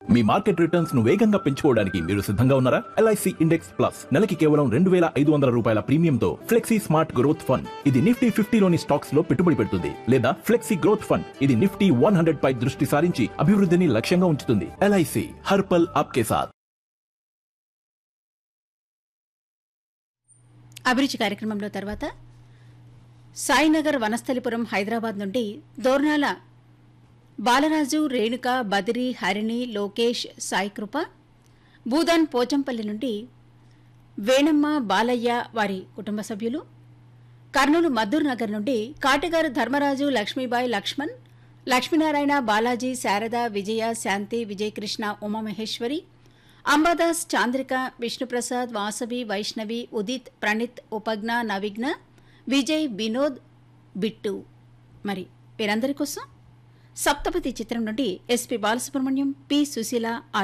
మీ market returns ను వేగంగా పెంచుకోవడానికి మీరు సిద్ధంగా ఉన్నారా ఎల్ఐసి ఇండెక్స్ ప్లస్ నెలకి కేవలం రెండు వేల ఐదు వందల రూపాయల ప్రీమియంతో ఫ్లెక్సీ స్మార్ట్ గ్రోత్ ఫండ్ ఇది నిఫ్టీ ఫిఫ్టీలోని స్టాక్స్ లో పెట్టుబడి పెడుతుంది లేదా ఫ్లెక్సీ గ్రోత్ ఫండ్ ఇది నిఫ్టీ వన్ హండ్రెడ్ పై దృష్టి సారించి అభివృద్ధిని లక్ష్యంగా ఉంచుతుంది ఎల్ఐసి హర్పల్ ఆప్కే సాథ్ అభిరుచి కార్యక్రమంలో తర్వాత సాయినగర్ వనస్థలిపురం హైదరాబాద్ నుండి దోర్నాల బాలరాజు రేణుక బదిరి హరిణి లోకేష్ సాయికృప భూదాన్ పోచంపల్లి నుండి వేణమ్మ బాలయ్య వారి కుటుంబ సభ్యులు కర్నూలు మద్దూరు నగర్ నుండి కాటిగారు ధర్మరాజు లక్ష్మీబాయి లక్ష్మణ్ లక్ష్మీనారాయణ బాలాజీ శారద విజయ శాంతి విజయకృష్ణ ఉమామహేశ్వరి అంబాదాస్ చాంద్రిక విష్ణుప్రసాద్ వాసవి వైష్ణవి ఉదిత్ ప్రణీత్ ఉపజ్ఞ నవిఘ్న విజయ్ వినోద్ బిట్టు మరి వీరందరి కోసం సప్తపతి చిత్రం నుండి ఎస్పి బాలసుబ్రహ్మణ్యం పి సుశీల